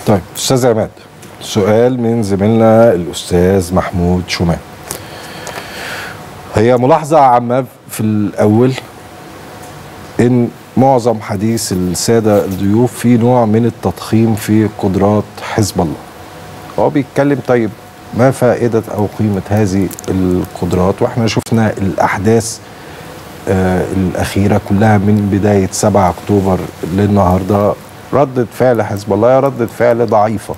طيب استاذ عماد سؤال من زميلنا الاستاذ محمود شومان هي ملاحظه عامه في الاول ان معظم حديث الساده الضيوف في نوع من التضخيم في قدرات حزب الله هو بيتكلم طيب ما فائده او قيمه هذه القدرات واحنا شفنا الاحداث آه الاخيره كلها من بدايه 7 اكتوبر للنهارده ردة فعل حزب الله هي ردة فعل ضعيفة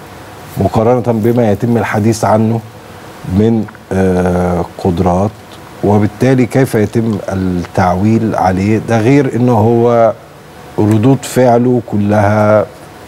مقارنة بما يتم الحديث عنه من آه قدرات وبالتالي كيف يتم التعويل عليه ده غير انه هو ردود فعله كلها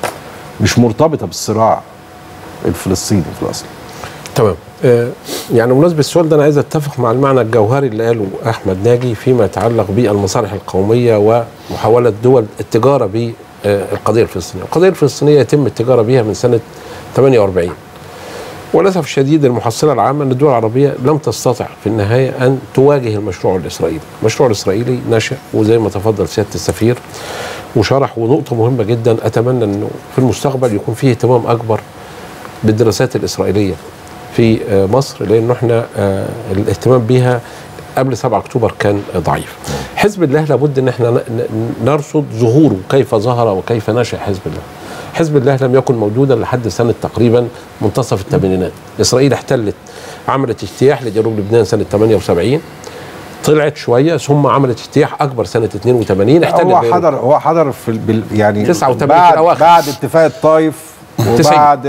مش مرتبطة بالصراع الفلسطيني في الاصل تمام آه يعني بمناسبة السؤال ده أنا عايز أتفق مع المعنى الجوهري اللي قاله أحمد ناجي فيما يتعلق بالمصالح القومية ومحاولة دول التجارة بالقضية الفلسطينية القضية الفلسطينية يتم التجارة بها من سنة 48 وللأسف الشديد المحصلة العامة أن الدول العربية لم تستطع في النهاية أن تواجه المشروع الإسرائيلي المشروع الإسرائيلي نشأ وزي ما تفضل سيادة السفير وشرح ونقطة مهمة جدا أتمنى أنه في المستقبل يكون فيه اهتمام أكبر بالدراسات الإسرائيلية في مصر لأن احنا الاهتمام بها قبل 7 اكتوبر كان ضعيف. حزب الله لابد ان احنا نرصد ظهوره كيف ظهر وكيف نشا حزب الله. حزب الله لم يكن موجودا لحد سنه تقريبا منتصف الثمانينات. اسرائيل احتلت عملت اجتياح لجنوب لبنان سنه 78 طلعت شويه ثم عملت اجتياح اكبر سنه 82 احتلت هو حضر هو حضر في بال يعني 89 بعد في الأواخر. بعد اتفاق الطائف وبعد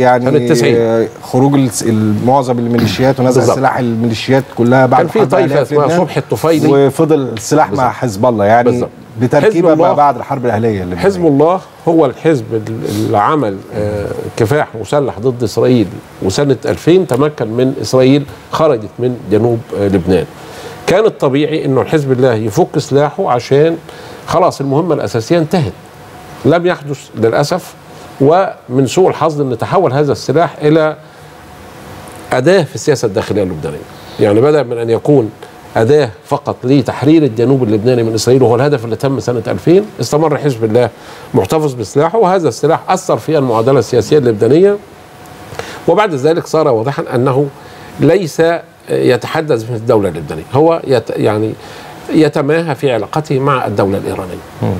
يعني خروج معظم الميليشيات ونزع بالظبط. سلاح الميليشيات كلها بعد كان في حرب طائفة الأهلية في اسمها لبنان، صبحي الطفيلي. وفضل السلاح مع بالظبط. حزب الله يعني بالظبط. بتركيبه حزب ما الله- بعد الحرب الاهليه اللي حزب الله هو الحزب اللي عمل آه، كفاح مسلح ضد اسرائيل وسنه 2000 تمكن من اسرائيل خرجت من جنوب آه، لبنان. كان الطبيعي انه الحزب الله يفك سلاحه عشان خلاص المهمه الاساسيه انتهت. لم يحدث للاسف ومن سوء الحظ ان تحول هذا السلاح الى اداه في السياسه الداخليه اللبنانيه. يعني بدا من ان يكون اداه فقط لتحرير الجنوب اللبناني من اسرائيل وهو الهدف اللي تم سنه 2000 استمر حزب الله محتفظ بسلاحه وهذا السلاح اثر في المعادله السياسيه اللبنانيه وبعد ذلك صار واضحا انه ليس يتحدث في الدوله اللبنانيه هو يت يعني يتماهى في علاقته مع الدوله الايرانيه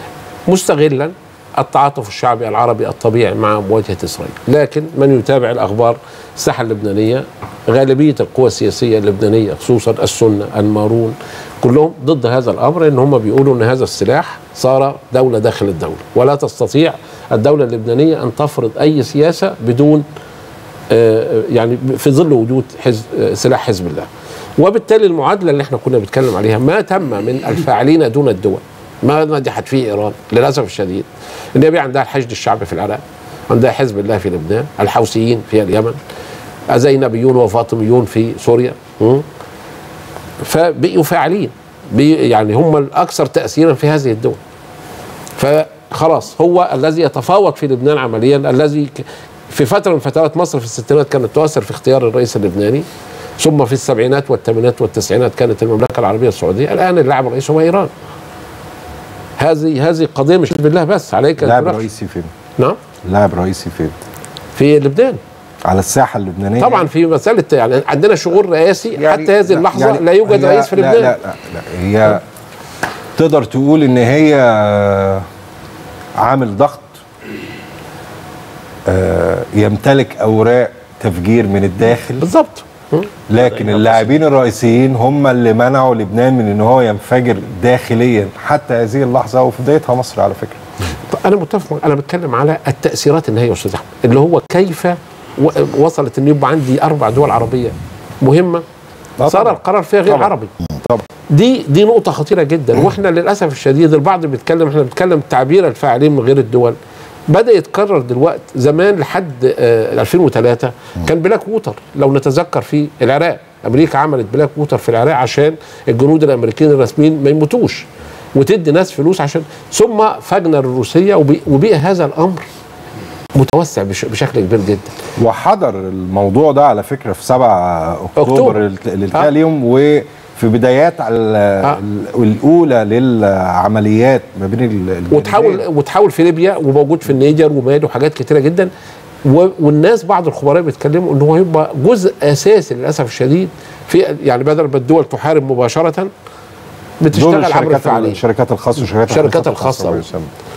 مستغلا التعاطف الشعبي العربي الطبيعي مع مواجهه اسرائيل، لكن من يتابع الاخبار الساحه اللبنانيه غالبيه القوى السياسيه اللبنانيه خصوصا السنه المارون كلهم ضد هذا الامر ان هم بيقولوا ان هذا السلاح صار دوله داخل الدوله ولا تستطيع الدوله اللبنانيه ان تفرض اي سياسه بدون آه، يعني في ظل وجود حزب آه، سلاح حزب الله وبالتالي المعادله اللي احنا كنا بنتكلم عليها ما تم من الفاعلين دون الدول ما نجحت فيه ايران للاسف الشديد ان هي عندها الحشد الشعبي في العراق عندها حزب الله في لبنان الحوثيين في اليمن الزينبيون وفاطميون في سوريا م? فبقوا فاعلين بي- يعني هم الاكثر تاثيرا في هذه الدول فخلاص هو الذي يتفاوض في لبنان عمليا الذي ك- في فتره من فترات مصر في الستينات كانت تؤثر في اختيار الرئيس اللبناني ثم في السبعينات والثمانينات والتسعينات كانت المملكه العربيه السعوديه الان اللاعب الرئيسي هو ايران هذه هذه قضيه مش بالله بس عليك أن لاعب تناقش. رئيسي فين؟ نعم لاعب رئيسي فين؟ في لبنان على الساحه اللبنانيه طبعا في مساله يعني عندنا شغل رئاسي يعني حتى هذه لا- اللحظه يعني لا يوجد هي- رئيس في لا لبنان لا لا, لا هي تقدر تقول ان هي عامل ضغط آه، يمتلك اوراق تفجير من الداخل بالظبط م? لكن اللاعبين الرئيسيين هم اللي منعوا لبنان من ان هو ينفجر داخليا حتى هذه اللحظه وفي بدايتها مصر على فكره طب انا متفق معك. انا بتكلم على التاثيرات النهائيه يا استاذ احمد اللي هو كيف و- وصلت ان يبقى عندي اربع دول عربيه مهمه آه صار طبعاً. القرار فيها غير طبعاً. عربي طبعا دي دي نقطة خطيرة جدا واحنا للأسف الشديد البعض بيتكلم احنا بنتكلم تعبير الفاعلين من غير الدول بدأ يتكرر دلوقتي زمان لحد آه 2003 كان بلاك ووتر لو نتذكر في العراق أمريكا عملت بلاك ووتر في العراق عشان الجنود الأمريكيين الرسميين ما يموتوش وتدي ناس فلوس عشان ثم فاجنر الروسية وبي- وبقي هذا الأمر متوسع بش- بشكل كبير جدا وحضر الموضوع ده على فكره في 7 اكتوبر أكتوبر. الت- الالتقاء اليوم وفي في بدايات ال- ال- الاولى للعمليات ما بين ال- الجانبين. وتحول وتحول في ليبيا وموجود في النيجر ومالي وحاجات كتيره جدا و- والناس بعض الخبراء بيتكلموا ان هو هيبقى جزء اساسي للاسف الشديد في يعني بدل ما الدول تحارب مباشره دول بتشتغل عبر الشركات الفعاليه الشركات الخاصه وشركات الشركات الخاصة الخاصة. ما يسمى.